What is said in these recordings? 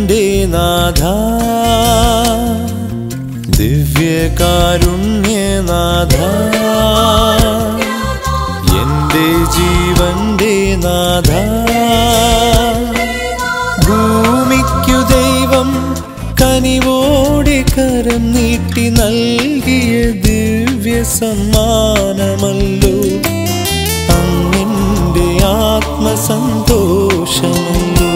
ജീവന്റെ നാഥ ദിവ്യകാരുണ്യനാഥ എന്റെ ജീവന്റെ നാഥ ഭൂമിക്കു ദൈവം കനിവോടെ കരം നീട്ടി നൽകിയ ദിവ്യ സമ്മാനമല്ലോ അങ്ങന്റെ ആത്മസന്തോഷമല്ലോ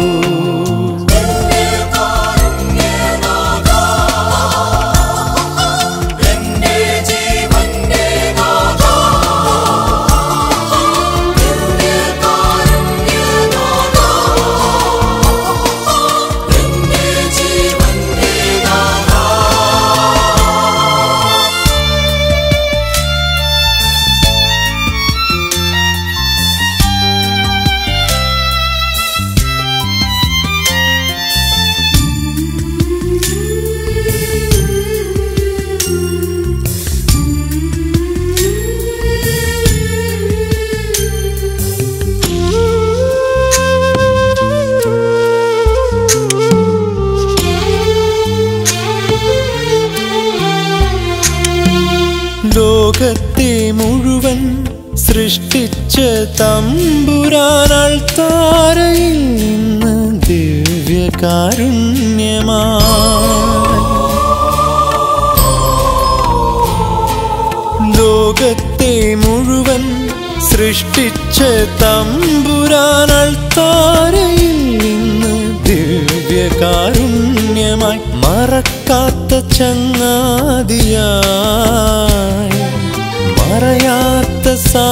ലോകത്തെ മുഴുവൻ സൃഷ്ടിച്ച തമ്പുരാനാൾ താരയിൽ നിന്ന് ദിവ്യകാരുണ്യമായി ലോകത്തെ മുഴുവൻ സൃഷ്ടിച്ച തമ്പുരാനാൾ താരയിൽ നിന്ന് ദിവ്യകാരുണ്യമായി മറക്കാത്ത ചങ്ങാതിയായി മറയാത്ത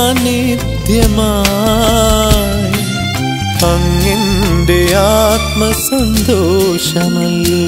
സാന്നിധ്യമായി അങ്ങിൻ്റെ ആത്മസന്തോഷമല്ലോ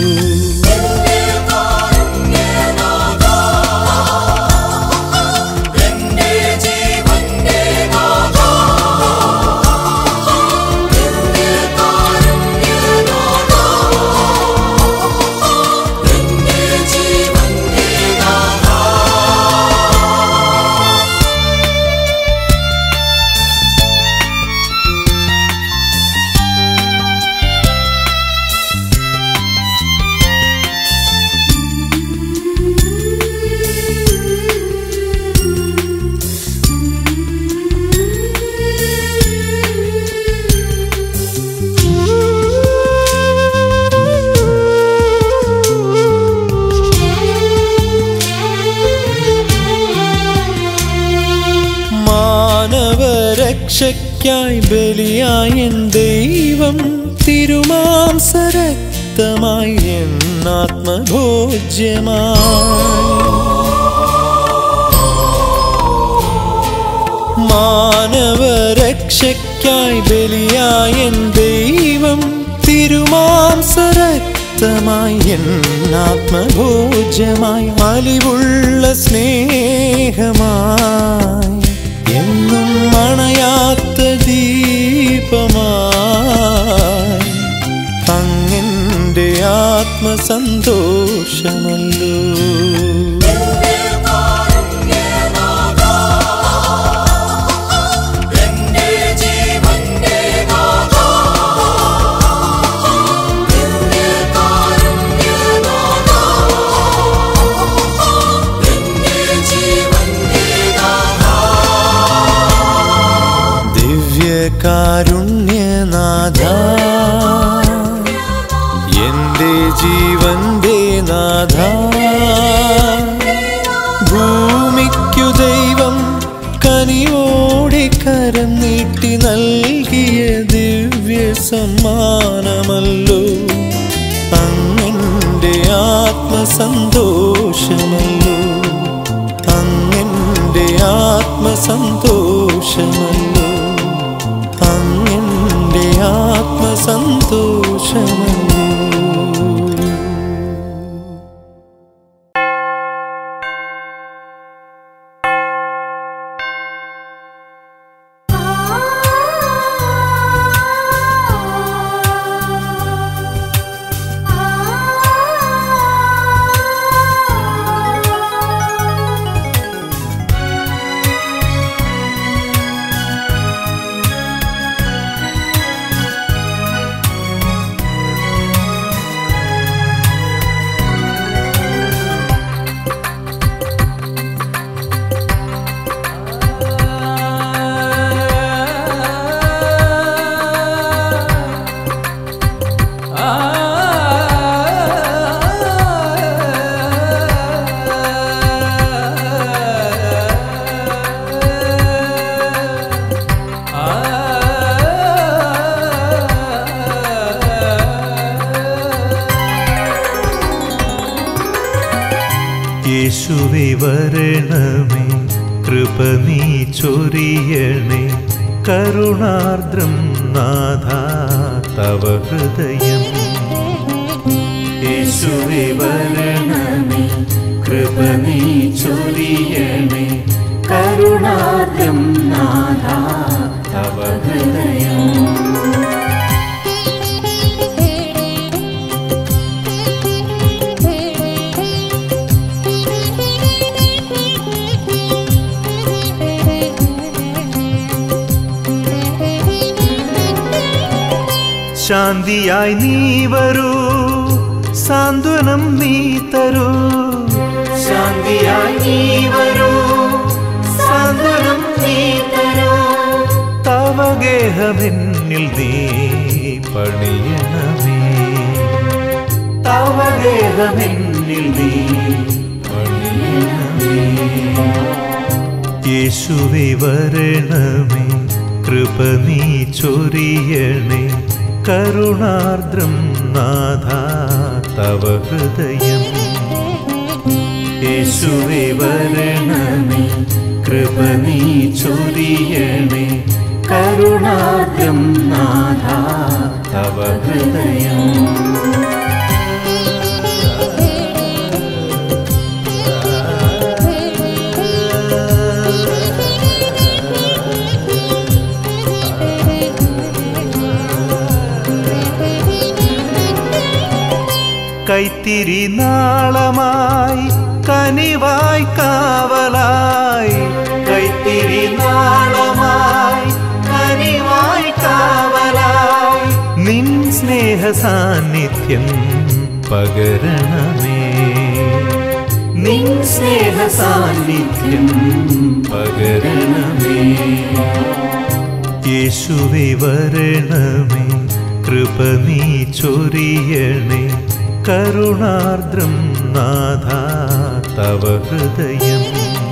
മാനവരക്ഷയ്ക്കായി ബലിയായ എൻ ദൈവം തിരുമാംസരക്തമായി എന്നാത്മഭോജ്യമായി മാനവരക്ഷയ്ക്കായി ബലിയായ എൻ ദൈവം തിരുമാംസരക്തമായി എന്നാത്മഭോജ്യമായി അലിവുള്ള സ്നേഹമായി എന്നും മണയാത്ത ദീപമായി അങ്ങന്റെ ആത്മസന്തോഷമല്ലോ ദിവ്യകാരുണ്യനാഥ എന്റെ ജീവന്റെ നാഥ ഭൂമിക്കു ദൈവം കനിയോടെ കരം നീട്ടി നൽകിയ ദിവ്യ സമ്മാനമല്ലോ അങ്ങന്റെ ആത്മസന്തോഷമല്ലോ അങ്ങന്റെ ആത്മസന്തോഷമല്ലോ അങ്ങന്റെ ആത്മസന്തോഷമല്ലോ ആ യേശുവേ വരണമേ കൃപ നീ ചൊരിയണേ കരുണാർദ്രം നാഥ തവ ഹൃദയം യേശുവേ വരണമേ കൃപ നീ ചൊരിയണേ കരുണാർദ്രം നാഥ തവ ഹൃദയം ശാന്തിയായി നീ വരൂ സാന്ത്വനം നീ തരൂ ശാന്തിയായി നീ വരൂ സാന്ത്വനം നീ തരൂ തവഗേഹമെന്നിൽ നീ പണിയണമേ തവഗേഹമെന്നിൽ നീ പണിയണമേ യേശുവേ വരണമേ കൃപ നീ ചൊരിയണേ കരുണാർദ്രം നാഥ തവ ഹൃദയം യേശുവേ വരണമേ കൃപ നീ ചൊരിയണേ കരുണാർദ്രം നാഥ തവ ഹൃദയം കൈത്തിരി നാളമായി കനിവായി കാവലായി കൈത്തിരി നാളമായി കനിവായി കാവലായി നിൻ സ്നേഹ സാന്നിധ്യം പകരണമേ നിൻ സ്നേഹ സാന്നിധ്യം പകരണമേ യേശുവേ വരണമേ കൃപ നീ ചൊരിയണേ കരുണാർദ്രം നാഥ തവ ഹൃദയം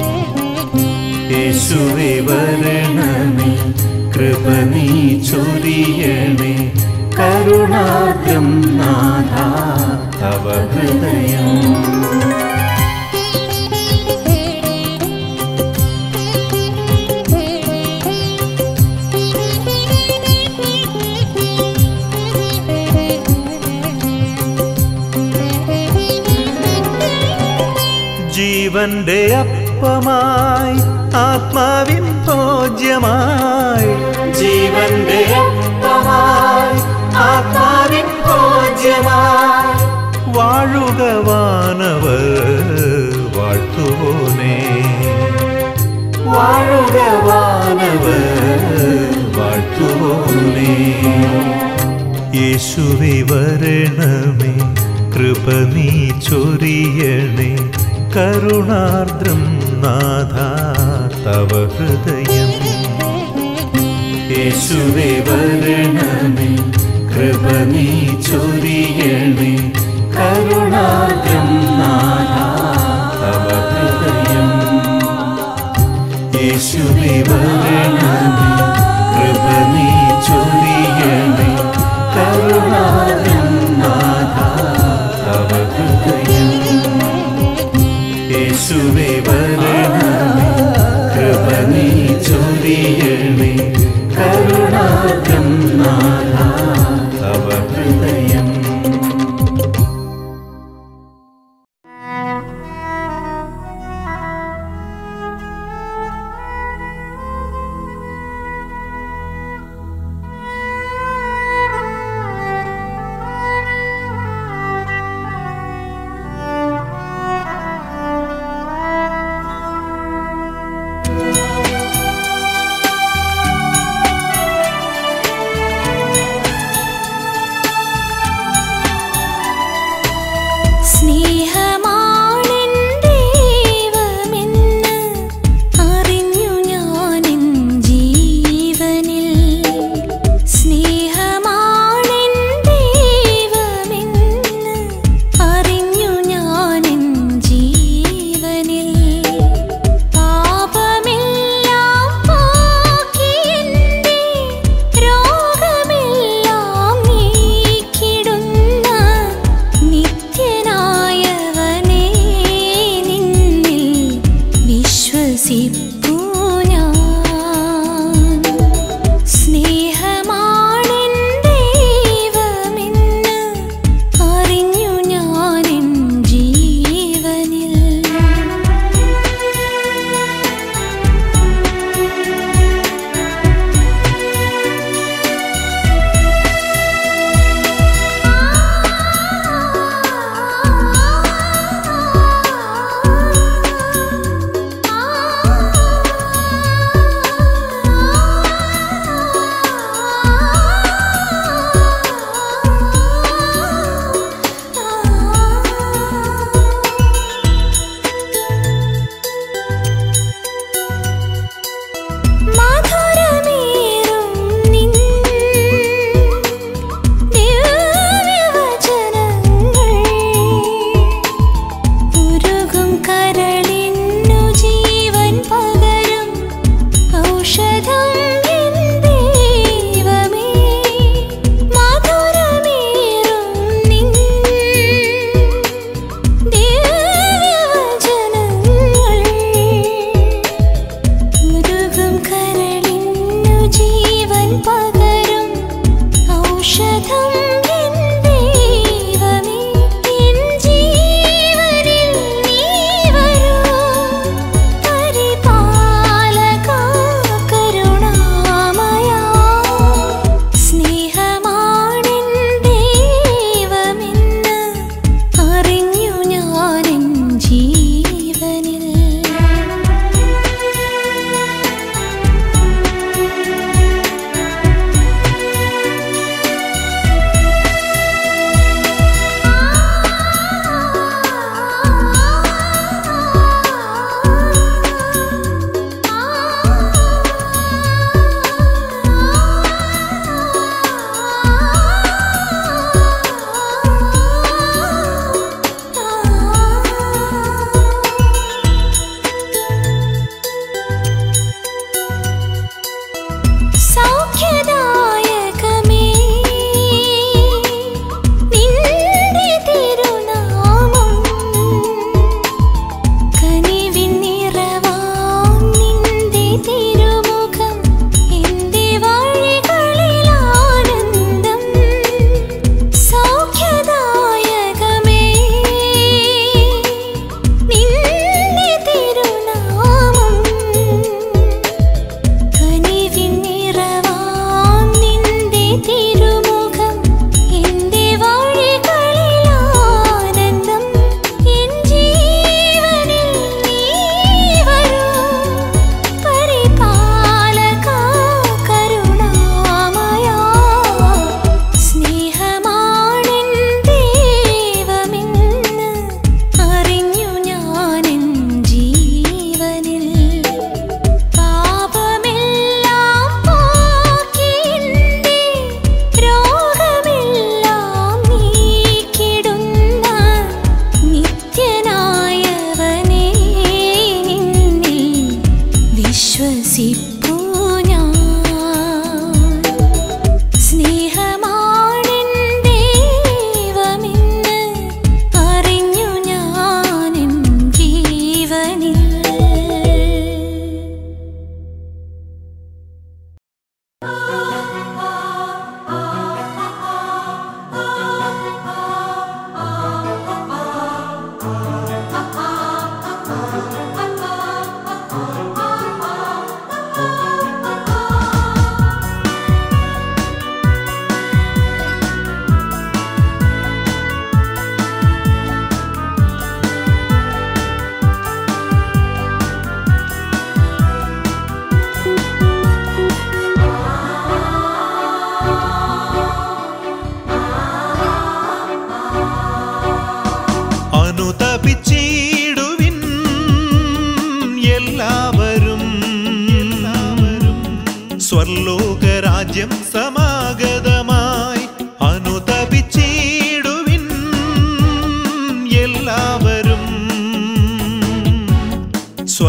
യേശുവേ വരണമേ കൃപ നീ ചൊരിയണേ കരുണാർദ്രം നാഥ തവ ഹൃദയം ജീവന്റെ അപ്പമായി ആത്മാവിൻ ഭോജ്യമായി ജീവന്റെ അപ്പമായി ആത്മാവിൻ ഭോജ്യമായി വാഴുക വാനവർ വാഴ്ത്തുവോനേ വാഴുക വാനവർ വാഴ്ത്തുവോനേ യേശുവേ വരണമേ കൃപ നീ ചൊരിയണേ കരുണാർദ്രം നാഥ തവ ഹൃദയം യേശുവേ വരണമേ കൃപ നീ ചൊരിയണേ കരുണാർദ്രം നാഥ തവ ഹൃദയം യേശുവേ വരണമേ കൃപ നീ ചൊരിയണേ കരുണാർദ്രം നാഥ തവ ഹൃദയം യേശുവേ വരണമേ കൃപ നീ ചൊരിയണേ കരുണാർദ്രം നാഥ തവ ഹൃദയം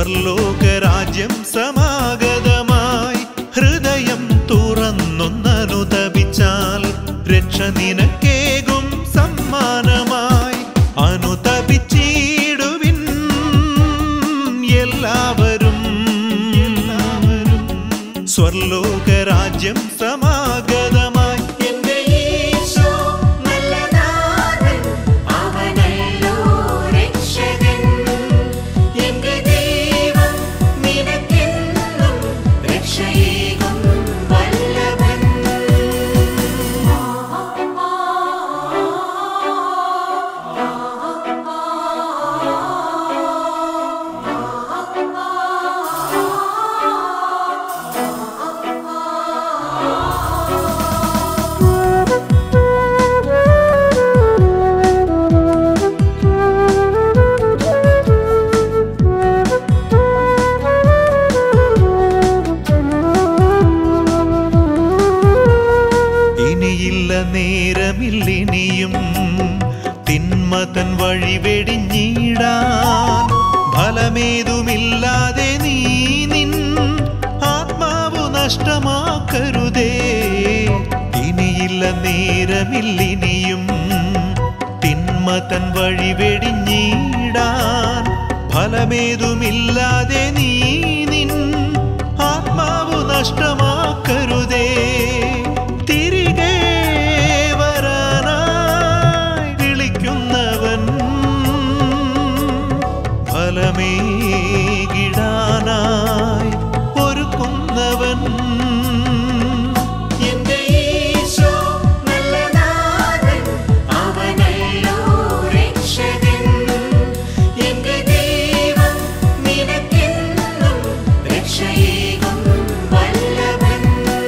സ്വർലോകരാജ്യം സമാഗതമായി ഹൃദയം തുറന്നൊന്നനുതപിച്ചാൽ രക്ഷ നിനക്കേകും സമ്മാനമായി അനുതപിച്ചിടുവിൻ എല്ലാവരും എല്ലാവരും സ്വർലോകരാജ്യം സമാഗതമായി എന്റെ യേശു നല്ല നാഥൻ അവനല്ലോ രക്ഷകൻ എന്റെ ദൈവം നിനക്കെന്നും രക്ഷയേകും വല്ലഭൻ ഇനിയില്ല നേരമില്ലിനിയും തിന്മതൻ വഴി വെടിഞ്ഞിടാൻ ഫലമേതുമില്ലാതെ നീ നിൻ ആത്മാവു നഷ്ടമാക്കരുതേ ഇനിയില്ല നേരമില്ലിനിയും തിന്മതൻ വഴി വെടിഞ്ഞിടാൻ ഫലമേതുമില്ലാതെ നീ നിൻ ആത്മാവു നഷ്ടമാക്കരുതേ തിരികെ വരാനായി വിളിക്കുന്നവൻ ഫലമേകിടാനായി ഒരുക്കുന്നവൻ എന്റെ യേശു നല്ല നാഥൻ അവനല്ലോ രക്ഷകൻ എന്റെ ദൈവം നിനക്കെന്നും രക്ഷയേകും വല്ലഭൻ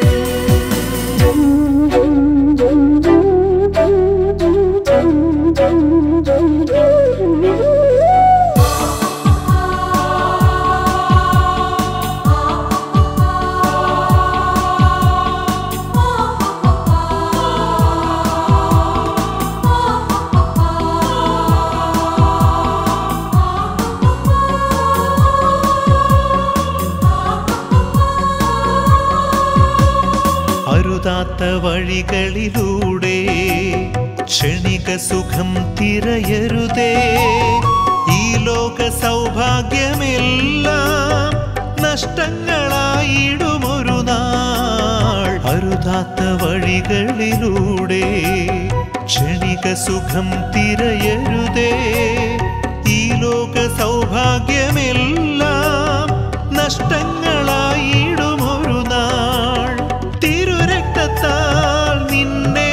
അരുതാത്ത വഴികളിലൂടെ ക്ഷണിക സുഖം തിരയരുതേ ഈ ലോക സൗഭാഗ്യമെല്ലാം നഷ്ടങ്ങളായിടുമൊരു നാൾ അരുതാത്ത വഴികളിലൂടെ ക്ഷണിക സുഖം തിരയരുതേ ഈ ലോക സൗഭാഗ്യമെല്ലാം നഷ്ടങ്ങളായിടുമൊരു നാൾ തിരുരക്തത്താൽ നിന്നെ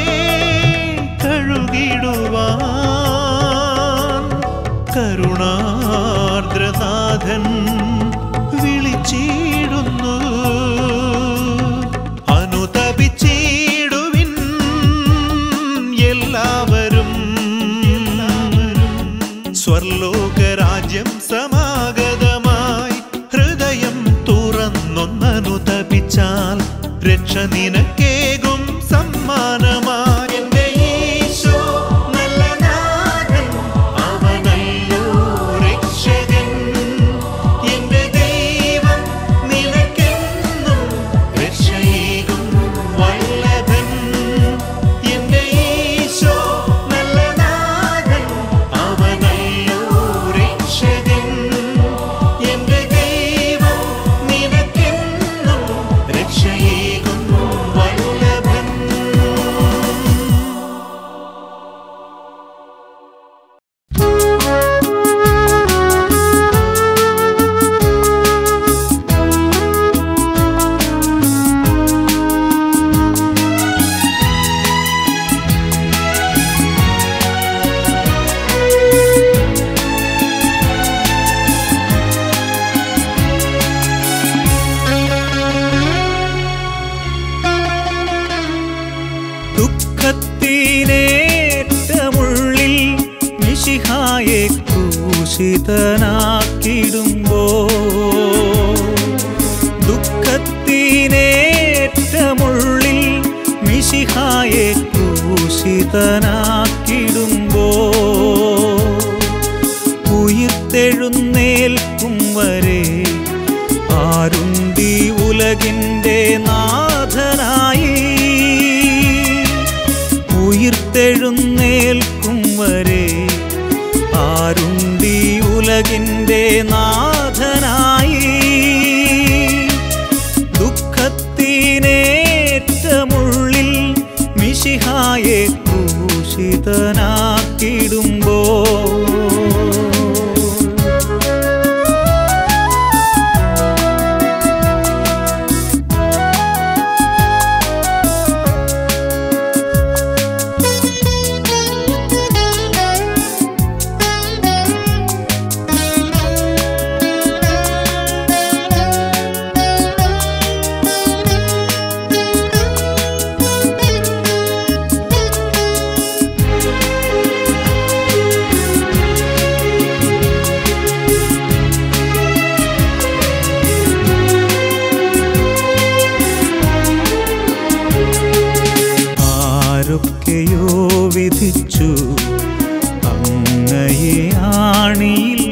കഴുകിടുവാൻ കരുണാർദ്രനാഥൻ വിളിച്ചിടുന്നു അനുതപിച്ചിടുവിൻ എല്ലാവരും സ്വർലോകരാജ്യം സമാഗതമായി ഹൃദയം തുറന്നൊന്നനുതപിച്ചാൽ രക്ഷ നിനക്കേകും സമ്മാനമായി എന്റെ യേശു നല്ല നാഥൻ അവനല്ലോ രക്ഷകൻ എന്റെ ദൈവം നിനക്കെന്നും രക്ഷയേകും വല്ലഭൻ എന്റെ യേശു നല്ല നാഥൻ അവനല്ലോ രക്ഷകൻ എന്റെ ദൈവം നിനക്കെന്നും രക്ഷയേകും വല്ലഭൻ ദുഃഖത്തിനേറ്റമുള്ളിൽ മിശിഹായെ ക്രൂശിതനാക്കിടുമ്പോ ദുഃഖത്തിനേറ്റമുള്ളിൽ മിശിഹായെ ക്രൂശിതനാക്കിടുമ്പോ ഉയിർത്തെഴുന്നേൽക്കും വരെ നാഥനായി ഉയിർത്തെഴുന്നേൽക്കും വരെ ആരുണ്ടീ ഉലകിൻ്റെ നാഥനായി ദുഃഖത്തിനേറ്റമുള്ളിൽ മിശിഹായെ ക്രൂശിതനാക്കിടുമ്പോ ആരൊക്കെയോ വിധിച്ചു അങ്ങയെ ആണിയിൽ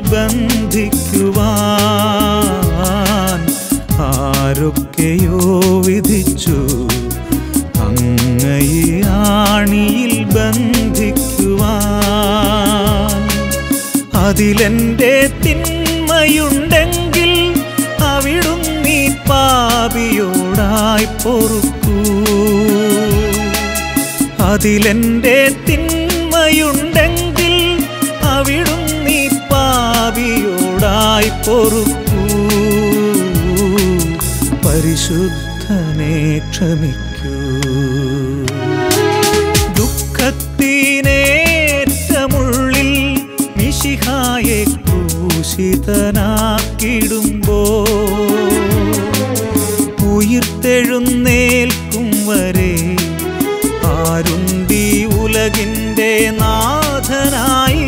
ബന്ധിക്കുവാൻ ആരൊക്കെയോ വിധിച്ചു അങ്ങയെ ആണിയിൽ ബന്ധിക്കുവാൻ അതിലെൻ്റെ തിന്മയുണ്ടെങ്കിൽ അവിടുന്നീ പാപിയോടായി പൊറുക്കൂ അതിലെൻ്റെ തിന്മയുണ്ടെങ്കിൽ അവിടുന്നീ പാപിയോടായി പൊറുക്കൂ പരിശുദ്ധനെ ക്ഷമിക്കൂ ദുഃഖത്തിനേറ്റമുള്ളിൽ മിശിഹായെ ക്രൂശിതനാക്കിടുമ്പോ ഉയിർത്തെഴുന്നേൽക്കും വരെ ആരുണ്ടീ ഉലകിൻ്റെ നാഥനായി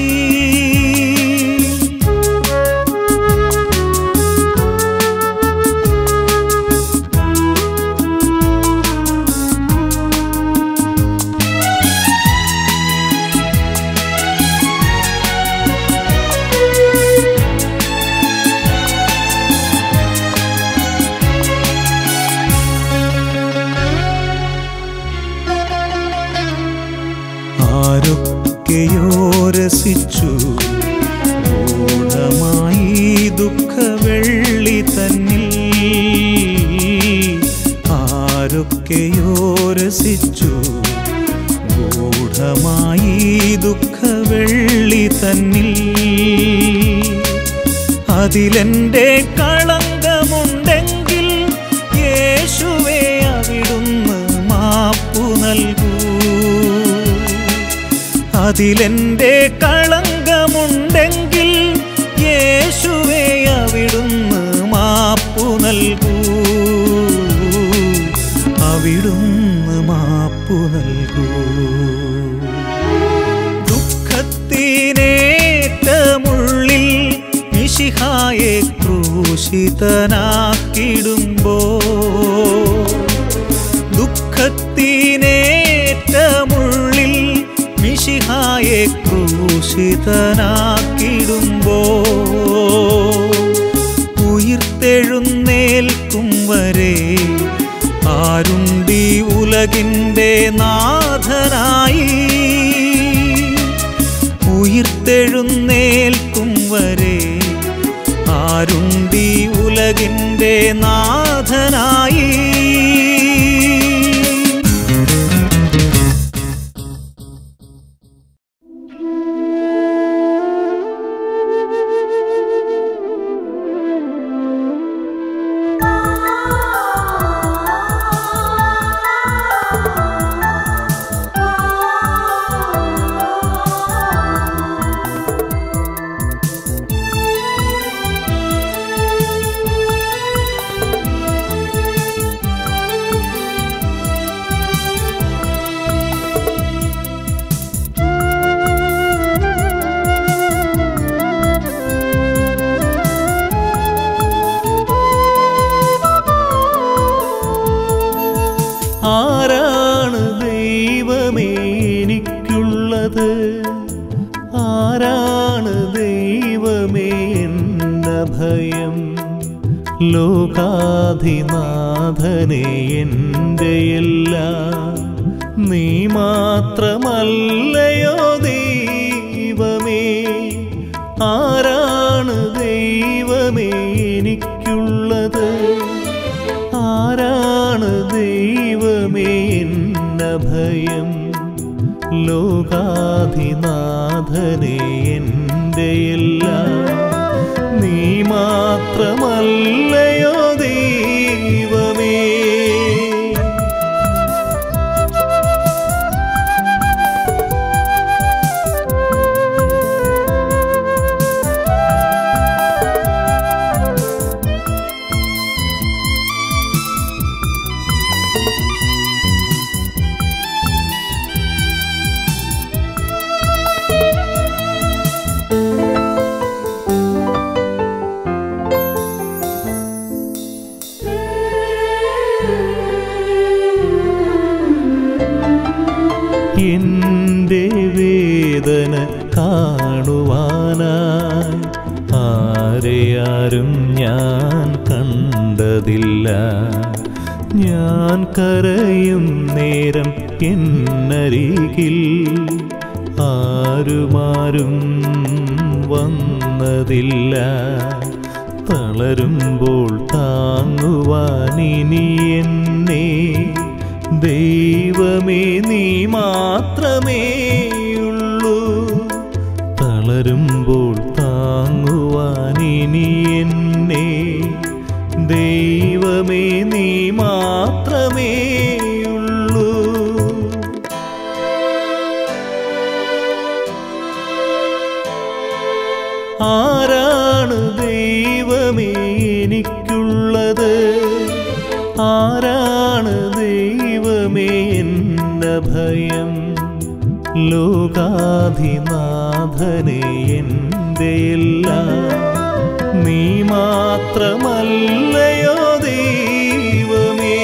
ആരൊക്കെയോ രസിച്ചു ഗൂഢമായി ദുഃഖവെള്ളി തന്നിൽ ആരൊക്കെയോ രസിച്ചു ഗൂഢമായി ദുഃഖവെള്ളി തന്നിൽ അതിലെൻ്റെ കളങ്കമുണ്ടെങ്കിൽ യേശുവേ അവിടുന്ന് മാപ്പു നൽകൂ അതിലെൻ്റെ കളങ്കമുണ്ടെങ്കിൽ യേശുവേ അവിടുന്ന് മാപ്പു നൽകൂ അവിടുന്ന് മാപ്പു നൽകൂ ദുഃഖത്തിനേറ്റമുള്ളിൽ മിശിഹായെ ക്രൂശിതനാക്കിടുമ്പോ ദുഃഖത്തിനേറ്റമുള്ളിൽ മിശിഹായെ ക്രൂശിതനാക്കിടുമ്പോ ഉയിർത്തെഴുന്നേൽക്കും വരെ ആരുണ്ടീ ഉലകിൻ്റെ നാഥനായി ഉയിർത്തെഴുന്നേൽക്കും വരെ ആരുണ്ടീ ഉലകിൻ്റെ നാഥനായി ആരാണ് ദൈവമേ എനിക്കുള്ളത് ആരാണ് ദൈവമേ എന്ന ഭയം ലോകാധിനാഥനെ എൻ്റെ എല്ലാം നീ മാത്രമല്ലയോ ദൈവമേ ആരാണ് ദൈവമേ എനിക്കുള്ളത് ആരാണ് ദൈവമേ എന്ന ഭയം ലോകാധിനാഥനെ എൻ്റെ എല്ലാം നീ മാത്രമല്ലയോ ദൈവമേ എന്റെ വേദന കാണുവാനായി ആരെയാരും ഞാൻ കണ്ടതില്ല ഞാൻ കരയും നേരം എന്നരികിൽ ആരുമാരും വന്നതില്ല തളരുമ്പോൾ താങ്ങുവാൻ ഇനി എന്നെ ദൈവമേ നീ മാത്രമേ ഉള്ളൂ തളരുമ്പോൾ താങ്ങുവാൻ ഇനി എന്നെ ദൈവമേ നീ മാത്രമേ ഉള്ളൂ ആരാണ് ദൈവമേ എനിക്കുള്ളത് ആരാണ് ദൈവമേ എന്ന ഭയം ലോകാധിനാഥനെ എൻ്റെ എല്ലാം നീ മാത്രമല്ലയോ ദൈവമേ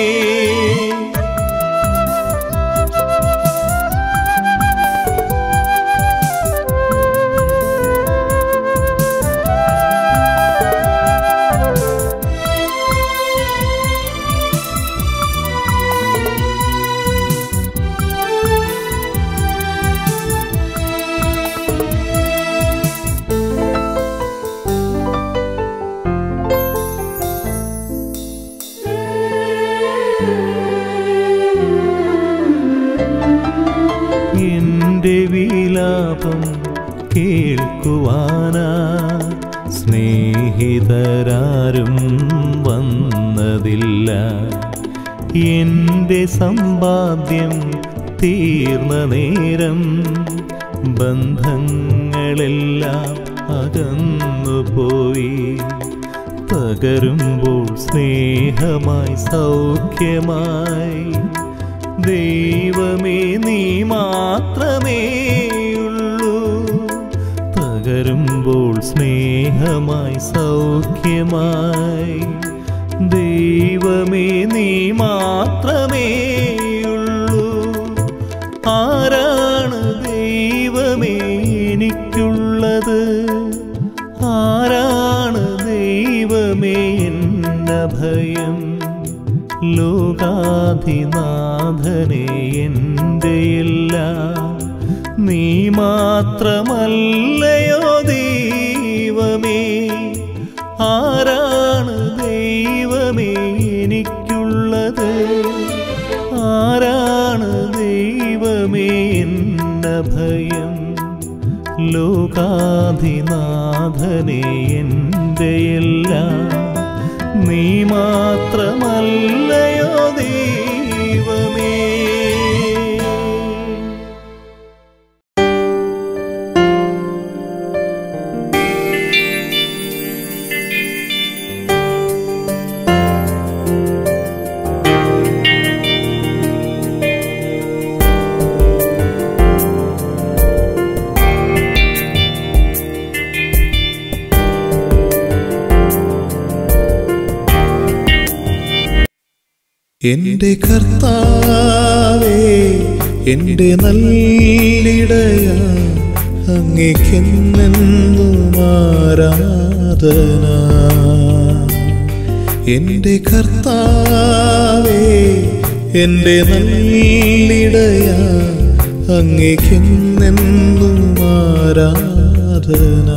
എന്റെ വിലാപം കേൾക്കുവാനാ സ്നേഹിതരാരും വന്നതില്ല എന്റെ സമ്പാദ്യം തീർന്ന നേരം ബന്ധങ്ങളെല്ലാം അകന്നുപോയി പകരുമ്പോൾ സ്നേഹമായി സൗഖ്യമായി ദൈവമേ നീ മാത്രമേ ഉള്ളൂ പകരുമ്പോൾ സ്നേഹമായി സൗഖ്യമായി ദൈവമേ നീ മാത്രമേ ഉള്ളൂ ആരാണ് ദൈവമേ എനിക്കുള്ളത് ആരാണ് ദൈവമേ എന്ന ഭയം ലോകാധിനാഥനെ എൻ്റെ എല്ലാം നീ മാത്രമല്ലയോ ദൈവമേ ആരാണ് ദൈവമേ എനിക്കുള്ളത് ആരാണ് ദൈവമേ എന്ന ഭയം ലോകാധിനാഥനെ എൻ്റെ എല്ലാം നീ മാത്രമല്ലയോ ദൈവമേ എന്റെ കർത്താവേ എന്റെ നല്ലിടയ അങ്ങേക്കെന്നെന്നും ആരാധന എന്റെ കർത്താവേ എന്റെ നല്ലിടയ അങ്ങേക്കെന്നെന്നും ആരാധന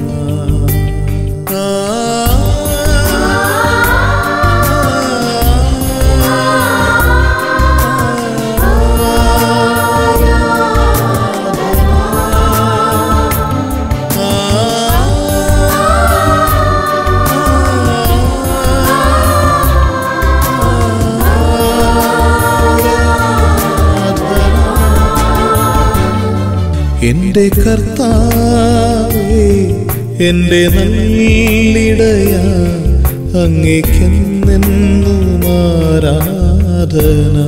എന്റെ കർത്താവേ എന്റെ നല്ലിടയ അങ്ങേക്കെന്നെന്നും ആരാധന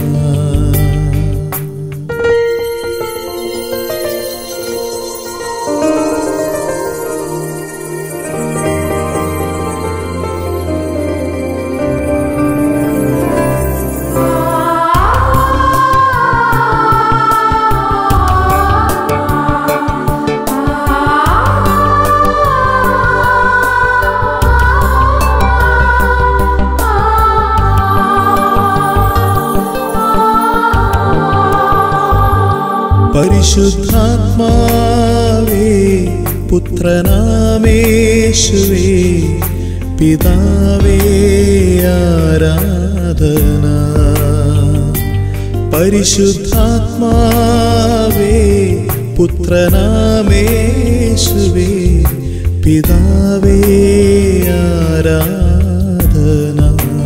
പരിശുദ്ധാത്മാവേ പുത്രനാമേശുവേ പിതാവേ ആരാധന പരിശുദ്ധാത്മാവേ പുത്രനാമേശുവേ പിതാവേ ആരാധന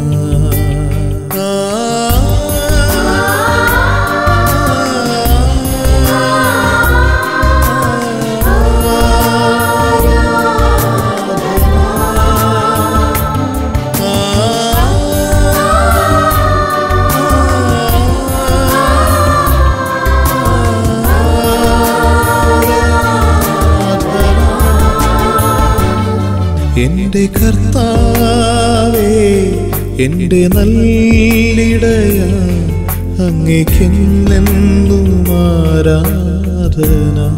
എന്റെ കർത്താവേ എന്റെ നല്ലിടയ അങ്ങേക്കെന്നെന്നും ആരാധന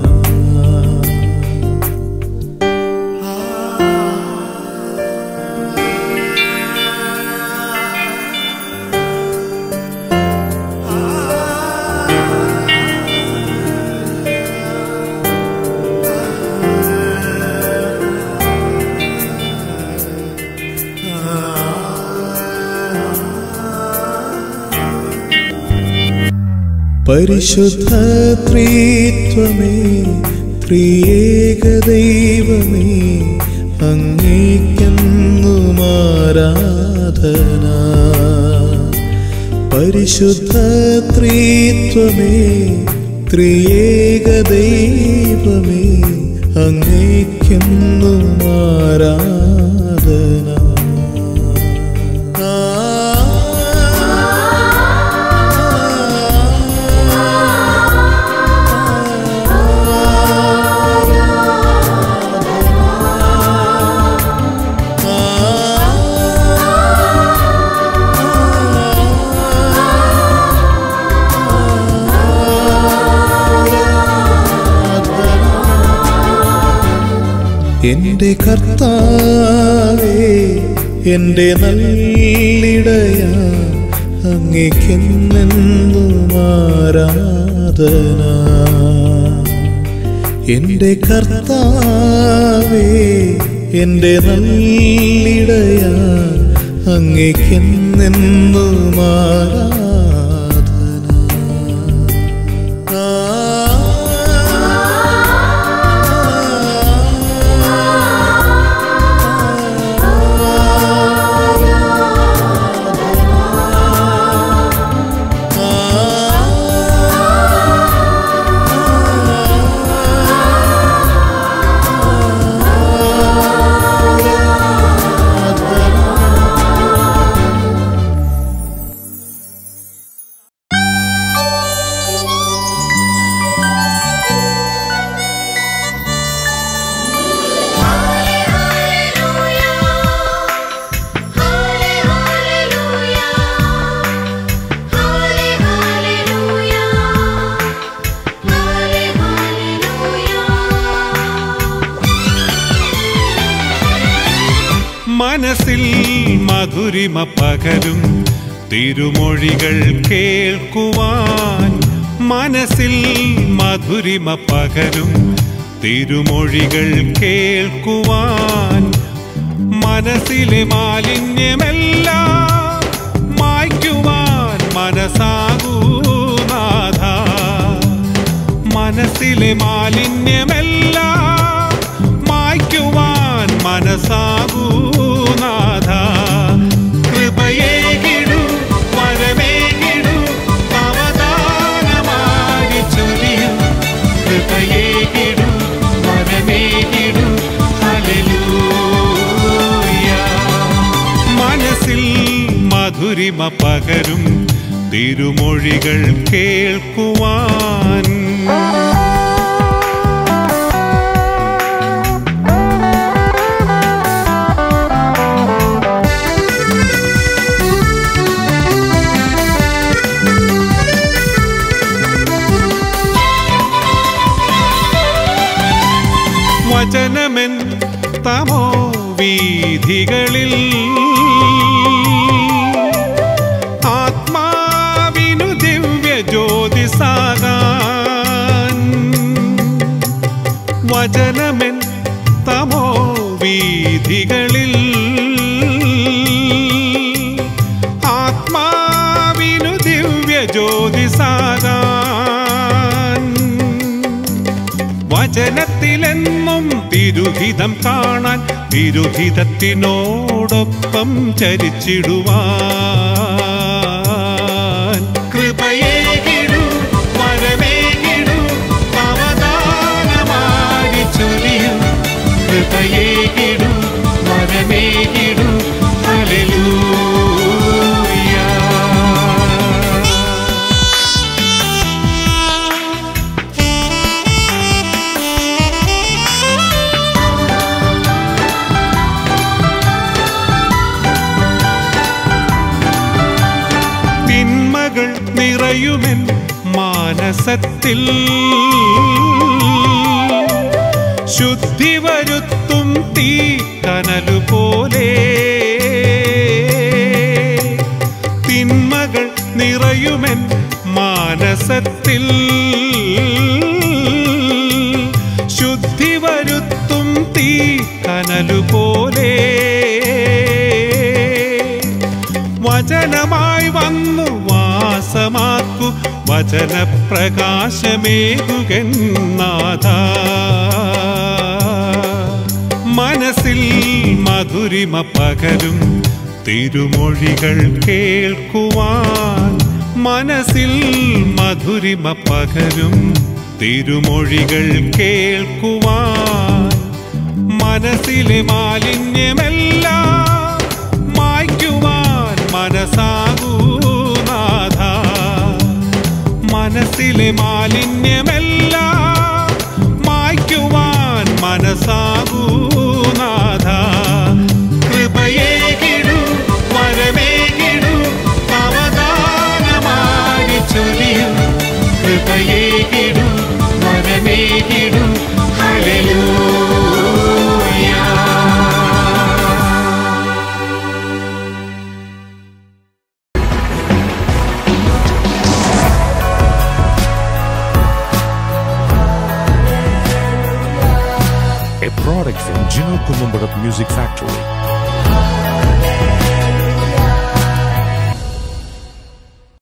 പരിശുദ്ധ ത്രിത്വമേ ത്രിയേക ദൈവമേ അങ്ങേക്കെന്നും ആരാധന പരിശുദ്ധ ത്രിത്വമേ ത്രിയേക ദൈവമേ അങ്ങേക്കെന്നും ആരാധന എന്റെ കർത്താവേ എന്റെ നല്ലിടയ അങ്ങേക്കെന്നെന്നും ആരാധന എന്റെ കർത്താവേ എന്റെ നല്ലിടയ അങ്ങേക്കെന്നെന്നും ആരാധന മനസ്സിൽ മധുരിമ പകരും തിരുമൊഴികൾ കേൾക്കുവാൻ മനസ്സിൽ മധുരിമ പകരും തിരുമൊഴികൾ കേൾക്കുവാൻ മനസ്സിലെ മാലിന്യമെല്ലാം മായ്ക്കുവാൻ മനസ്സാകൂ നാഥ മനസ്സിലെ മാലിന്യമെല്ലാം മായ്ക്കുവാൻ മനസ്സാകൂ നാഥ കൃപയേകിടു വരമേകിടു അവദാനമായി ചൊരിയും കൃപയേകിടു വരമേകിടു ഹല്ലേലൂയ മനസ്സിൽ മധുരിമ പകരും തിരുമൊഴികൾ കേൾക്കുവാൻ വചനമെൻ തമോ വീഥികളിൽ ആത്മാവിനു ദിവ്യ ജ്യോതിസാകാൻ വചനമെൻ തമോ വീഥികളിൽ ആത്മാവിനു ദിവ്യ ജ്യോതിസാകാൻ വചനത്തിലെന്നും തിരുഹിതം കാണാൻ തിരുഹിതത്തിനോടൊപ്പം ചരിച്ചിടുവാൻ കൃപയേകിടു വരമേകിടു അവദാനമായി ചൊരിയും കൃപയേകിടു വരമേകിടു ഹല്ലേലൂയ തിന്മകൾ നിറയുമെൻ മാനസത്തിൽ ശുദ്ധി വരുത്തും തീ കനലു പോലെ തിന്മകൾ നിറയുമെൻ മാനസത്തിൽ ശുദ്ധി വരുത്തും തീ കനലു പോലെ വചനമായി വന്നു വാസമാക്കു വചനപ്രകാശമേകുകന്നാഥ മനസ്സിൽ മധുരിമ പകരും തിരുമൊഴികൾ കേൾക്കുവാൻ മനസ്സിൽ മധുരിമ പകരും തിരുമൊഴികൾ കേൾക്കുവാൻ മനസ്സിലെ മാലിന്യമെല്ലാം മായ്ക്കുവാൻ മനസ്സാകൂ നാഥ മനസ്സിലെ മാലിന്യമെല്ലാം മായ്ക്കുവാൻ മനസ്സാകൂ നാഥ കൃപയേകിടു വരമേകിടു അവദാനമായി ചൊരിയും കൃപയേകിടു വരമേകിടു hallelujah a product from Gino Columbarat Music Factory.